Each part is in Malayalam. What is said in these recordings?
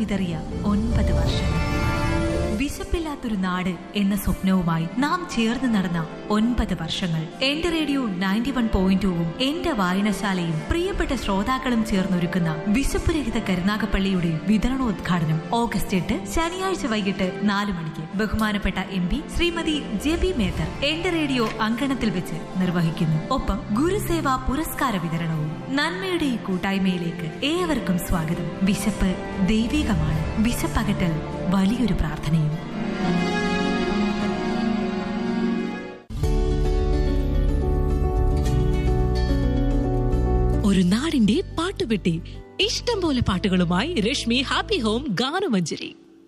വിതറിയ ഒൻപത് വർഷങ്ങൾ വിശപ്പില്ലാത്തൊരു നാട് എന്ന സ്വപ്നവുമായി നാം ചേർന്ന് നടന്ന ഒൻപത് വർഷങ്ങൾ എന്റെ റേഡിയോ നയൻറ്റി വൺ പോയിന്റ് ടുവും എന്റെ വായനശാലയും പ്രിയപ്പെട്ട ശ്രോതാക്കളും ചേർന്നൊരുക്കുന്ന വിശപ്പുരഹിത കരുനാഗപ്പള്ളിയുടെ വിതരണോദ്ഘാടനം ഓഗസ്റ്റ് എട്ട് ശനിയാഴ്ച വൈകിട്ട് നാല് മണിക്ക് ബഹുമാനപ്പെട്ട M P Shrimati J B Mather എന്റെ റേഡിയോ അങ്കണത്തിൽ വെച്ച് നിർവഹിക്കുന്നു ഒപ്പം ഗുരുസേവ പുരസ്കാര വിതരണവും നന്മയുടെ ഈ കൂട്ടായ്മയിലേക്ക് ഏവർക്കും സ്വാഗതം വിശപ്പ് ദൈവികമാണ് വിശപ്പകറ്റൽ വലിയൊരു പ്രാർത്ഥനയും ഒരു നാടിന്റെ പാട്ടുപെട്ടി ഇഷ്ടം പോലെ പാട്ടുകളുമായി Rashmi happy home Ganamanjari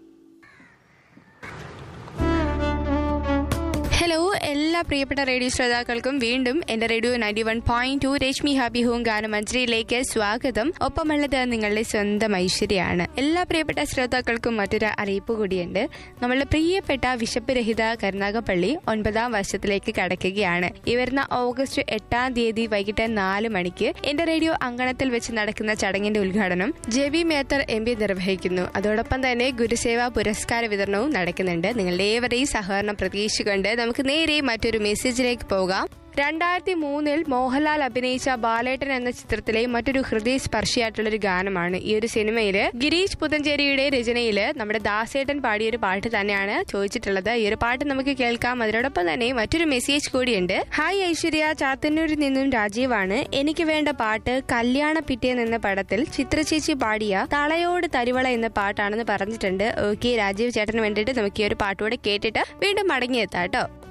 hello എല്ലാ പ്രിയപ്പെട്ട റേഡിയോ ശ്രോതാക്കൾക്കും വീണ്ടും എന്റെ radio ninety one point two Rashmi happy home ഗാനമഞ്ജരിയിലേക്ക് സ്വാഗതം ഒപ്പമുള്ളത് നിങ്ങളുടെ സ്വന്തം ഐശ്വര്യാണ് എല്ലാ പ്രിയപ്പെട്ട ശ്രോതാക്കൾക്കും മറ്റൊരു അറിയിപ്പ് കൂടിയുണ്ട് നമ്മളുടെ പ്രിയപ്പെട്ട വിശപ്പ് രഹിത കരുനാഗപ്പള്ളി ഒൻപതാം വർഷത്തിലേക്ക് കടക്കുകയാണ് ഈ വരുന്ന ഓഗസ്റ്റ് എട്ടാം തീയതി വൈകിട്ട് നാല് മണിക്ക് എന്റെ റേഡിയോ അങ്കണത്തിൽ വെച്ച് നടക്കുന്ന ചടങ്ങിന്റെ ഉദ്ഘാടനം J B Mather M P നിർവഹിക്കുന്നു അതോടൊപ്പം തന്നെ ഗുരുസേവ പുരസ്കാര വിതരണവും നടക്കുന്നുണ്ട് നിങ്ങളുടെ ഏവരെയും സഹകരണം പ്രതീക്ഷിച്ചുകൊണ്ട് നമുക്ക് നേരെ മറ്റൊരു മെസ്സേജിലേക്ക് പോകാം രണ്ടായിരത്തി മൂന്നിൽ മോഹൻലാൽ അഭിനയിച്ച ബാലേട്ടൻ എന്ന ചിത്രത്തിലെ മറ്റൊരു ഹൃദയ സ്പർശിയായിട്ടുള്ള ഒരു ഗാനമാണ് ഈ ഒരു സിനിമയില് ഗിരീഷ് പുതഞ്ചേരിയുടെ രചനയില് നമ്മുടെ ദാസേട്ടൻ പാടിയ ഒരു പാട്ട് തന്നെയാണ് ചോദിച്ചിട്ടുള്ളത് ഈ ഒരു പാട്ട് നമുക്ക് കേൾക്കാം അതിനോടൊപ്പം തന്നെ മറ്റൊരു മെസ്സേജ് കൂടിയുണ്ട് ഹായ് ഐശ്വര്യ ചാത്തന്നൂരിൽ നിന്നും രാജീവാണ് എനിക്ക് വേണ്ട പാട്ട് കല്യാണ പിറ്റേന്ന് എന്ന പടത്തിൽ ചിത്രചേച്ചി പാടിയ തളയോട് തരിവള എന്ന പാട്ടാണെന്ന് പറഞ്ഞിട്ടുണ്ട് ഓക്കെ രാജീവ് ചേട്ടന് വേണ്ടിയിട്ട് നമുക്ക് ഈ ഒരു പാട്ടുകൂടെ കേട്ടിട്ട് വീണ്ടും മടങ്ങിയെത്താം കേട്ടോ